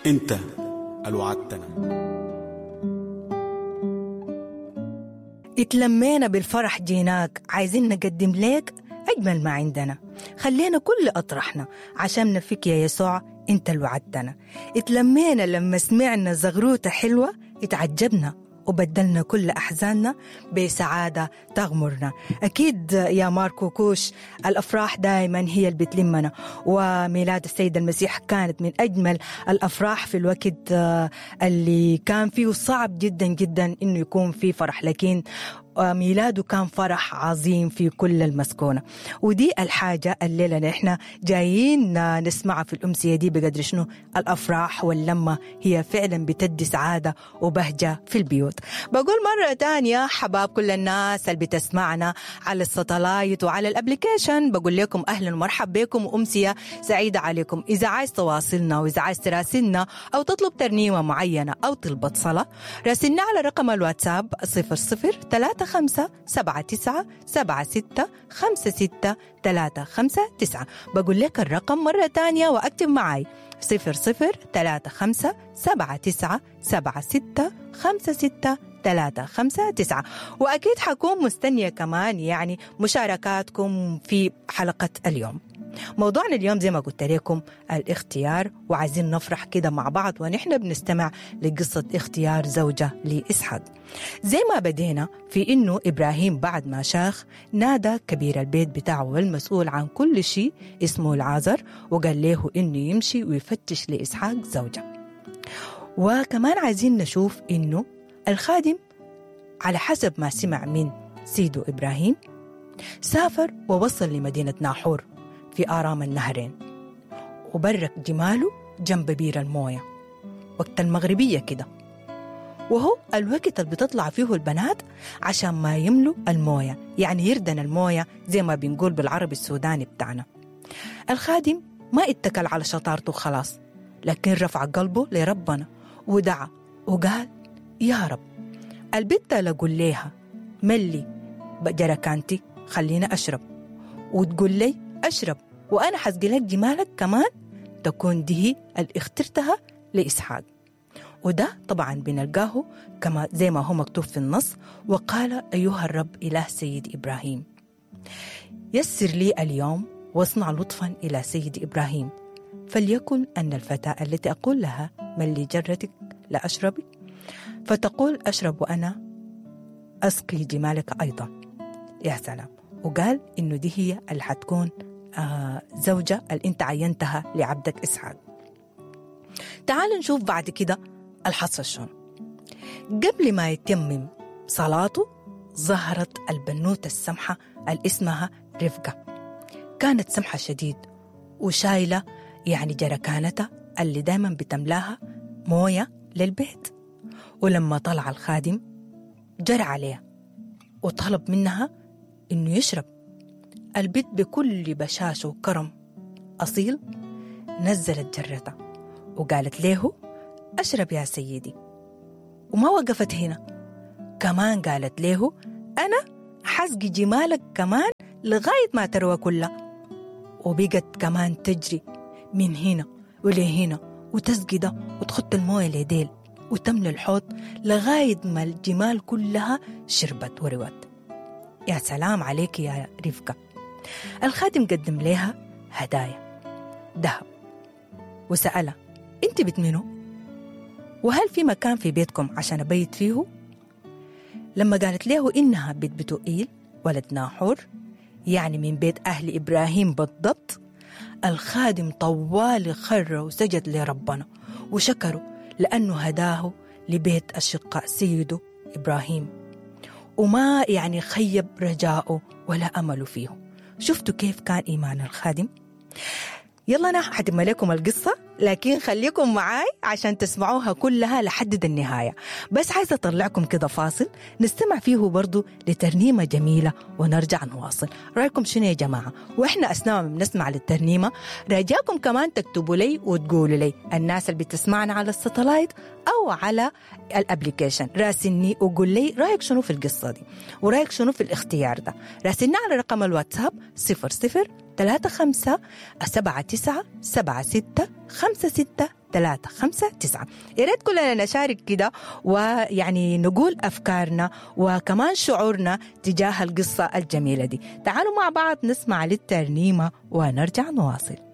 انت الوعدتنا اتلمينا بالفرح جيناك عايزين نقدم لك أجمل ما عندنا خلينا كل أطرحنا عشان نفك يا يسوع انت اللي وعدتنا اتلمينا لما سمعنا زغروتة حلوة اتعجبنا وبدلنا كل أحزاننا بسعادة تغمرنا أكيد يا ماركو كوش الأفراح دائما هي اللي بتلمنا وميلاد السيد المسيح كانت من أجمل الأفراح في الوقت آه، اللي كان فيه صعب جدا جدا إنه يكون فيه فرح لكن ميلاده كان فرح عظيم في كل المسكونة ودي الحاجة الليلة نحن جايين نسمعها في الأمسية دي بقدر شنو الأفراح واللمة هي فعلا بتدي سعادة وبهجة في البيوت بقول مرة تانية حباب كل الناس اللي بتسمعنا على الساتلايت وعلى الابليكيشن بقول لكم أهلا ومرحب بكم وأمسية سعيدة عليكم إذا عايز تواصلنا وإذا عايز تراسلنا أو تطلب ترنيمة معينة أو طلبة صلاة راسلنا على رقم الواتساب 00 3 خمسة سبعة تسعة سبعة ستة خمسة ستة ثلاثة خمسة تسعة بقول لك الرقم مرة تانية وأكتب معي صفر صفر ثلاثة خمسة سبعة تسعة سبعة ستة خمسة ستة ثلاثة خمسة تسعة وأكيد حكون مستنية كمان يعني مشاركاتكم في حلقة اليوم موضوعنا اليوم زي ما قلت لكم الاختيار وعايزين نفرح كده مع بعض ونحن بنستمع لقصة اختيار زوجة لإسحاق زي ما بدينا في إنه إبراهيم بعد ما شاخ نادى كبير البيت بتاعه والمسؤول عن كل شيء اسمه العازر وقال له إنه يمشي ويفتش لإسحاق زوجة وكمان عايزين نشوف إنه الخادم على حسب ما سمع من سيده إبراهيم سافر ووصل لمدينة ناحور في آرام النهرين وبرك جماله جنب بير الموية وقت المغربية كده وهو الوقت اللي بتطلع فيه البنات عشان ما يملوا الموية يعني يردن الموية زي ما بنقول بالعربي السوداني بتاعنا الخادم ما اتكل على شطارته خلاص لكن رفع قلبه لربنا ودعا وقال يا رب البت لقول ليها ملي جركانتي خلينا أشرب وتقول لي أشرب وأنا حسقي لك جمالك كمان تكون دي اللي اخترتها لإسحاق وده طبعا بنلقاه كما زي ما هو مكتوب في النص وقال أيها الرب إله سيد إبراهيم يسر لي اليوم واصنع لطفا إلى سيد إبراهيم فليكن أن الفتاة التي أقول لها من لي جرتك لا أشرب فتقول أشرب وأنا أسقي جمالك أيضا يا سلام وقال إنه دي هي اللي حتكون آه زوجة اللي أنت عينتها لعبدك إسحاق تعال نشوف بعد كده الحصل شلون قبل ما يتمم صلاته ظهرت البنوتة السمحة اللي اسمها رفقة كانت سمحة شديد وشايلة يعني جركانتها اللي دايما بتملاها موية للبيت ولما طلع الخادم جرى عليها وطلب منها إنه يشرب البيت بكل بشاشة وكرم أصيل نزلت جرتها وقالت له أشرب يا سيدي وما وقفت هنا كمان قالت له أنا حسقي جمالك كمان لغاية ما تروى كلها وبقت كمان تجري من هنا ولهنا وتسقي ده وتخط المويه لديل وتملى الحوض لغاية ما الجمال كلها شربت وروت يا سلام عليك يا رفقة الخادم قدم لها هدايا ذهب وسألها أنت بنت منو؟ وهل في مكان في بيتكم عشان أبيت فيه؟ لما قالت له إنها بيت بتوئيل ولد ناحور يعني من بيت أهل إبراهيم بالضبط الخادم طوال خر وسجد لربنا وشكره لأنه هداه لبيت أشقاء سيده إبراهيم وما يعني خيب رجاؤه ولا أمله فيه شفتوا كيف كان إيمان الخادم يلا أنا حتم لكم القصة لكن خليكم معاي عشان تسمعوها كلها لحد النهاية بس عايزة أطلعكم كده فاصل نستمع فيه برضو لترنيمة جميلة ونرجع نواصل رأيكم شنو يا جماعة وإحنا أثناء ما بنسمع للترنيمة راجاكم كمان تكتبوا لي وتقولوا لي الناس اللي بتسمعنا على الساتلايت أو على الابليكيشن راسلني وقول لي رأيك شنو في القصة دي ورأيك شنو في الاختيار ده راسلنا على رقم الواتساب 00 ثلاثة خمسة سبعة تسعة سبعة ستة خمسة ستة ثلاثة خمسة تسعة يا ريت كلنا نشارك كده ويعني نقول أفكارنا وكمان شعورنا تجاه القصة الجميلة دي تعالوا مع بعض نسمع للترنيمة ونرجع نواصل